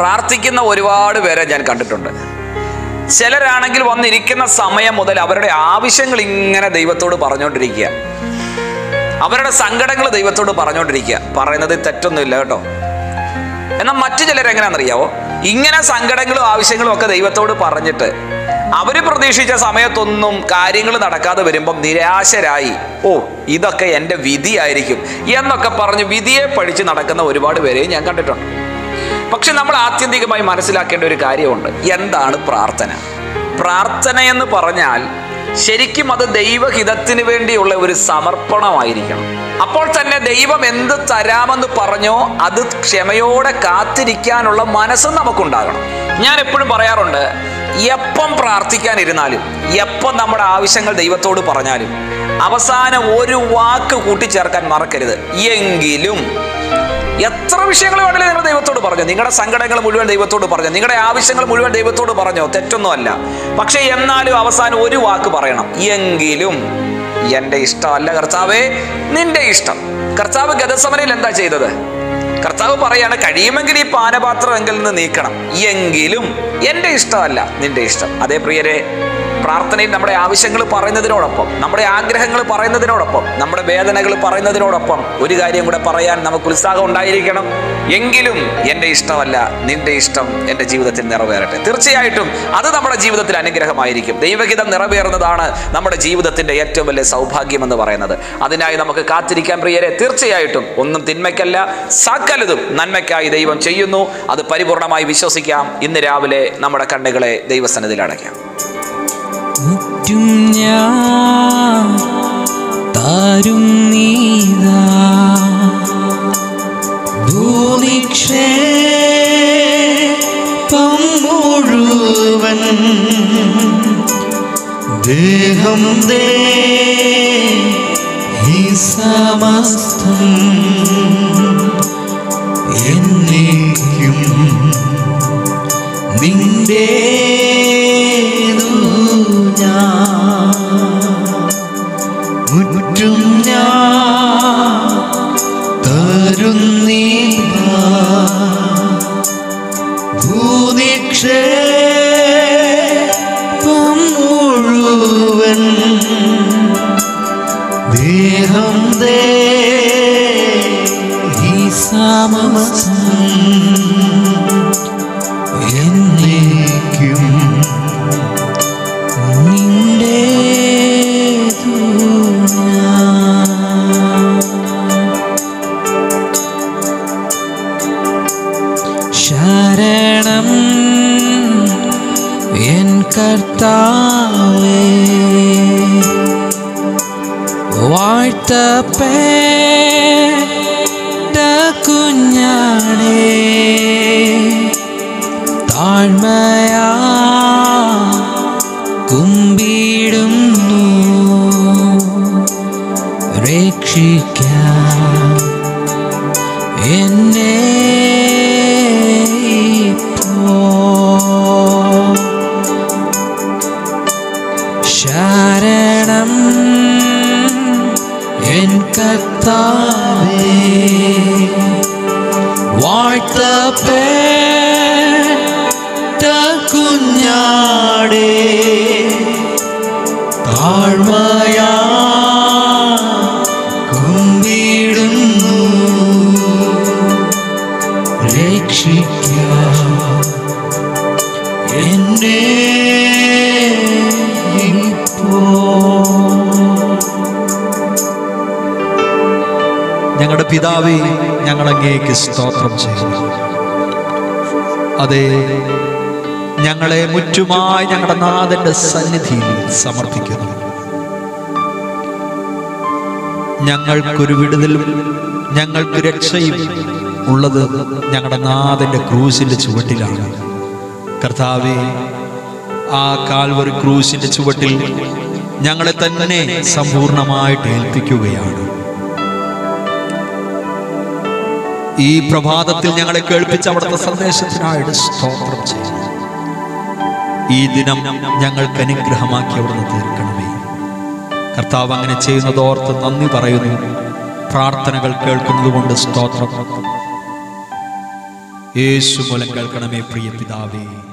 പ്രാർത്ഥിക്കുന്ന ഒരുപാട് പേരെ ഞാൻ കണ്ടിട്ടുണ്ട് ചിലരാണെങ്കിൽ വന്നിരിക്കുന്ന സമയം മുതൽ അവരുടെ ആവശ്യങ്ങൾ ഇങ്ങനെ ദൈവത്തോട് പറഞ്ഞുകൊണ്ടിരിക്കുക അവരുടെ സങ്കടങ്ങൾ ദൈവത്തോട് പറഞ്ഞുകൊണ്ടിരിക്കുക പറയുന്നത് തെറ്റൊന്നുമില്ല കേട്ടോ എന്നാൽ മറ്റു ചിലരെങ്ങനെയാണെന്നറിയാവോ ഇങ്ങനെ സങ്കടങ്ങളും ആവശ്യങ്ങളും ഒക്കെ ദൈവത്തോട് പറഞ്ഞിട്ട് അവര് പ്രതീക്ഷിച്ച സമയത്തൊന്നും കാര്യങ്ങൾ നടക്കാതെ വരുമ്പം നിരാശരായി ഓ ഇതൊക്കെ എൻ്റെ വിധിയായിരിക്കും എന്നൊക്കെ പറഞ്ഞ് വിധിയെ പഠിച്ച് നടക്കുന്ന ഒരുപാട് പേരെയും ഞാൻ കണ്ടിട്ടുണ്ട് പക്ഷെ നമ്മൾ ആത്യന്തികമായി മനസ്സിലാക്കേണ്ട ഒരു കാര്യമുണ്ട് എന്താണ് പ്രാർത്ഥന പ്രാർത്ഥന എന്ന് പറഞ്ഞാൽ ശരിക്കും അത് ദൈവഹിതത്തിന് വേണ്ടിയുള്ള ഒരു സമർപ്പണമായിരിക്കണം അപ്പോൾ തന്നെ ദൈവം എന്ത് തരാമെന്ന് പറഞ്ഞോ അത് ക്ഷമയോടെ കാത്തിരിക്കാനുള്ള മനസ്സും നമുക്കുണ്ടാകണം ഞാൻ എപ്പോഴും പറയാറുണ്ട് എപ്പം പ്രാർത്ഥിക്കാനിരുന്നാലും എപ്പം നമ്മുടെ ആവശ്യങ്ങൾ ദൈവത്തോട് പറഞ്ഞാലും അവസാനം ഒരു വാക്ക് കൂട്ടിച്ചേർക്കാൻ മറക്കരുത് എങ്കിലും എത്ര വിഷയങ്ങൾ വേണമെങ്കിലും നിങ്ങൾ ദൈവത്തോട് പറഞ്ഞു നിങ്ങളുടെ സങ്കടങ്ങൾ മുഴുവൻ ദൈവത്തോട് പറഞ്ഞു നിങ്ങളുടെ ആവശ്യങ്ങൾ മുഴുവൻ ദൈവത്തോട് പറഞ്ഞോ തെറ്റൊന്നുമല്ല പക്ഷേ എന്നാലും അവസാനം ഒരു വാക്ക് പറയണം എങ്കിലും എൻ്റെ ഇഷ്ടമല്ല കർത്താവേ നിന്റെ ഇഷ്ടം കർത്താവ് ഗതസമനയിൽ എന്താ ചെയ്തത് കർത്താവ് പറയാണ് കഴിയുമെങ്കിൽ ഈ പാനപാത്രം എങ്കിൽ നിന്ന് നീക്കണം എങ്കിലും എൻ്റെ ഇഷ്ടമല്ല നിന്റെ ഇഷ്ടം അതേ പ്രിയരെ പ്രാർത്ഥനയിൽ നമ്മുടെ ആവശ്യങ്ങൾ പറയുന്നതിനോടൊപ്പം നമ്മുടെ ആഗ്രഹങ്ങൾ പറയുന്നതിനോടൊപ്പം നമ്മുടെ വേദനകൾ പറയുന്നതിനോടൊപ്പം ഒരു കാര്യം കൂടെ പറയാൻ നമുക്ക് ഉത്സാഹം ഉണ്ടായിരിക്കണം എങ്കിലും എൻ്റെ ഇഷ്ടമല്ല നിന്റെ ഇഷ്ടം എൻ്റെ ജീവിതത്തിൽ നിറവേറട്ടെ തീർച്ചയായിട്ടും അത് നമ്മുടെ ജീവിതത്തിൽ അനുഗ്രഹമായിരിക്കും ദൈവഹിതം നിറവേറുന്നതാണ് നമ്മുടെ ജീവിതത്തിന്റെ ഏറ്റവും വലിയ സൗഭാഗ്യം എന്ന് പറയുന്നത് അതിനായി നമുക്ക് കാത്തിരിക്കാൻ പ്രിയരെ തീർച്ചയായിട്ടും ഒന്നും തിന്മയ്ക്കല്ല സകലതും നന്മയ്ക്കായി ദൈവം ചെയ്യുന്നു അത് പരിപൂർണമായി വിശ്വസിക്കാം ഇന്ന് രാവിലെ നമ്മുടെ കണ്ണുകളെ ദൈവസന്നിധിയിൽ അടയ്ക്കാം മുറ്റും ഞാൻ താരും നീതാ ഭൂനിക്ഷേപം മുഴുവൻ ദേഹം ദേ ഈ സമസ്തം എന്നേക്കും നിന്റേതു ഞാൻ മുറ്റും ഞാൻ തരുന്നീതാ ഭൂനിക്ഷേപം മുഴുവൻ ദേഹം ദേ ഈ സമസ്തം എന്നേക്കും നിന്റേതു ഞാൻ. ശരണം എൻ കർത്താവേ വാഴ്ത്തപ്പേട്ട കുഞ്ഞാടേ താഴ്മയാ കുമ്പിടുന്നു രക്ഷിക്കാം എന്നെ ഇപ്പോ. ശരണം എൻ കർത്താവേ വാഴ്ത്തപ്പേട്ട കുഞ്ഞാടേ താഴ്മയാ കുമ്പിടുന്നു രക്ഷിക്കാം എന്നെ ഇപ്പോ ഞങ്ങളുടെ പിതാവേ ഞങ്ങൾ അങ്ങേക്ക് സ്തോത്രം ചെയ്യുന്നു അതെ ഞങ്ങളെ മുറ്റുമായി ഞങ്ങളുടെ നാഥന്റെ സന്നിധിയിൽ സമർപ്പിക്കുന്നു ഞങ്ങൾക്കൊരു വിടുതലും ഞങ്ങൾക്ക് രക്ഷയും ഉള്ളത് ഞങ്ങളുടെ നാഥന്റെ ക്രൂസിന്റെ ചുവട്ടിലാണ് കർത്താവെ ആ കാൽവറി ക്രൂസിന്റെ ചുവട്ടിൽ ഞങ്ങളെ തന്നെ സമ്പൂർണമായിട്ട് ഏൽപ്പിക്കുകയാണ് ഈ പ്രഭാതത്തിൽ ഞങ്ങളെ കേൾപ്പിച്ച അവിടുത്തെ സന്ദേശത്തിനായിട്ട് സ്തോത്രം ചെയ്യുന്നു ഈ ദിനം ഞങ്ങൾക്ക് അനുഗ്രഹമാക്കി അവിടുന്ന് തീർക്കണമേ കർത്താവ് അങ്ങനെ ചെയ്യുന്നത് ഓർത്ത് നന്ദി പറയുന്നു പ്രാർത്ഥനകൾ കേൾക്കുന്നത് കൊണ്ട് സ്തോത്രം യേശു മൂലം കേൾക്കണമേ പ്രിയ പിതാവേ